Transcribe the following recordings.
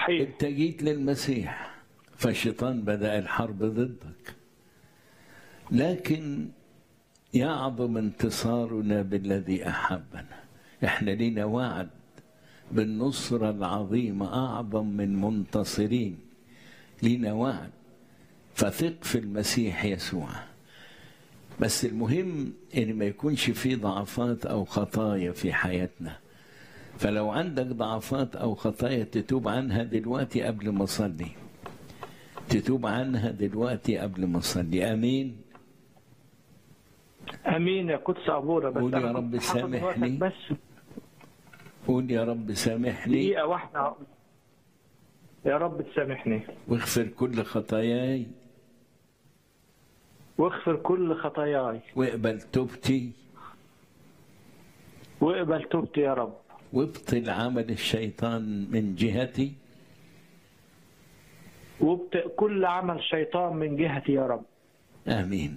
صحيح انت جيت للمسيح فالشيطان بدأ الحرب ضدك لكن يعظم انتصارنا بالذي أحبنا احنا لينا وعد بالنصرة العظيمة أعظم من منتصرين لينا وعد فثق في المسيح يسوع بس المهم ان ما يكونش في ضعفات او خطايا في حياتنا فلو عندك ضعفات او خطايا تتوب عنها دلوقتي قبل ما اصلي تتوب عنها دلوقتي قبل ما اصلي امين امين يا قدس ابونا بس قول يا أنا رب كنت حافظ سامحني. وقتك بس قول يا رب سامحني دقيقه واحده يا رب تسامحني واغفر كل خطاياي واغفر كل خطاياي واقبل توبتي واقبل توبتي يا رب وابطل عمل الشيطان من جهتي وابطئ كل عمل شيطان من جهتي يا رب امين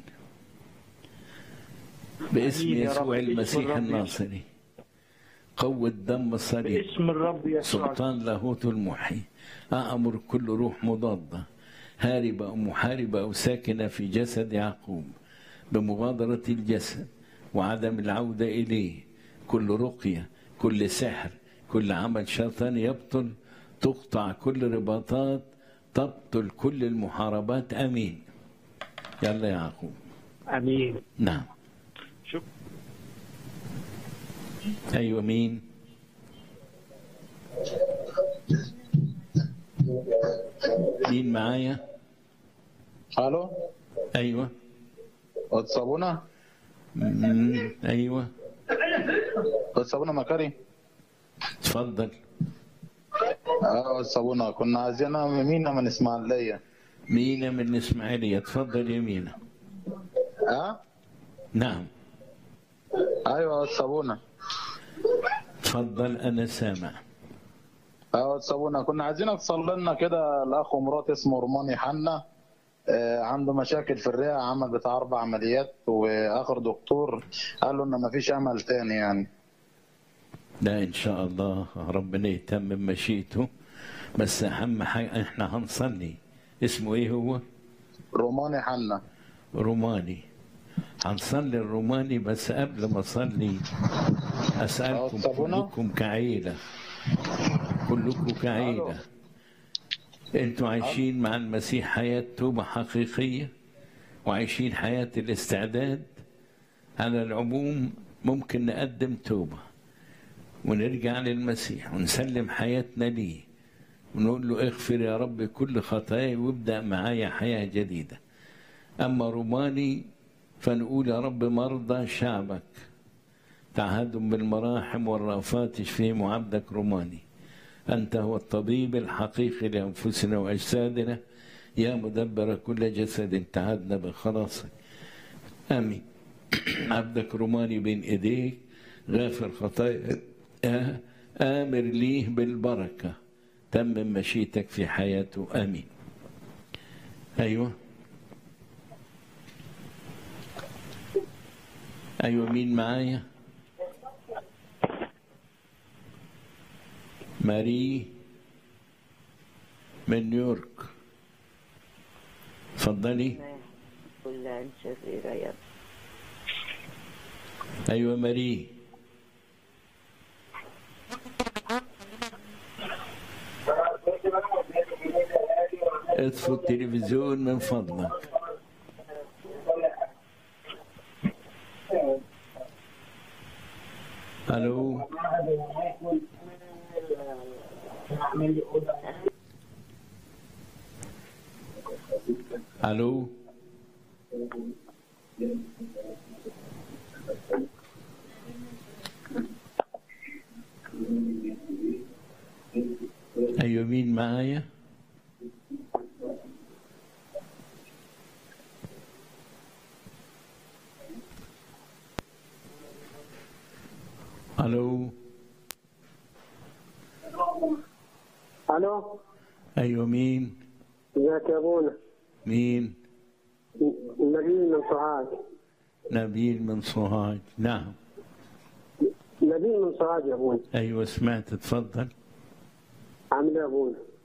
باسم آمين يا رب. يسوع باسم المسيح الرب الناصري قوة دم الصليب باسم الرب يسوع سلطان لاهوت المحي أأمر كل روح مضادة هاربة أو محاربة أو ساكنة في جسد يعقوب بمغادرة الجسد وعدم العودة إليه كل رقية كل سحر كل عمل شيطاني يبطل تقطع كل رباطات تبطل كل المحاربات أمين يلا يا يعقوب امين نعم شكرا أيوة مين مين معايا الو أيوة قدس ابونا مم. أيوة قدس ابونا مكاري تفضل اه قدس ابونا كنا عايزين مينا من اسماعيليه مينا من الإسماعيلية تفضل يا مينا اه نعم ايوه قدس ابونا تفضل أنا سامع اه قدس ابونا كنا عايزينك تصلي لنا كده الاخ ومرات اسمه روماني حنا آه عنده مشاكل في الرئه عمل بتاع اربع عمليات واخر دكتور قال له ان مفيش امل تاني يعني لا إن شاء الله ربنا يتمم مشيئته بس أهم حاجة إحنا هنصلي اسمه إيه هو؟ روماني حنا روماني هنصلي الروماني بس قبل ما أصلي أسألكم صابونة؟ كلكم كعيلة كلكم كعيلة أنتوا عايشين مع المسيح حياة توبة حقيقية وعايشين حياة الاستعداد على العموم ممكن نقدم توبة ونرجع للمسيح ونسلم حياتنا ليه ونقول له اغفر يا رب كل خطاياي وابدأ معايا حياة جديدة أما روماني فنقول يا رب مرضى شعبك تعهدهم بالمراحم والرأفات اشفيهم عبدك روماني أنت هو الطبيب الحقيقي لأنفسنا وأجسادنا يا مدبر كل جسد تعهدنا بخلاصك آمين عبدك روماني بين إيديك غافر خطايا آه، آمر ليه بالبركة تمم مشيتك في حياته آمين أيوه أيوه مين معايا ماري من نيويورك اتفضلي كل عن شريرة يا رب أيوه ماري اطفوا التلفزيون من فضلك الو الو ايوه مين معايا الو الو ايوه مين ازيك يا ابونا مين نبيل من سوهاج نبيل من سوهاج نعم نبيل من سوهاج يا ابونا ايوه سمعت اتفضل عامل ايه يا ابونا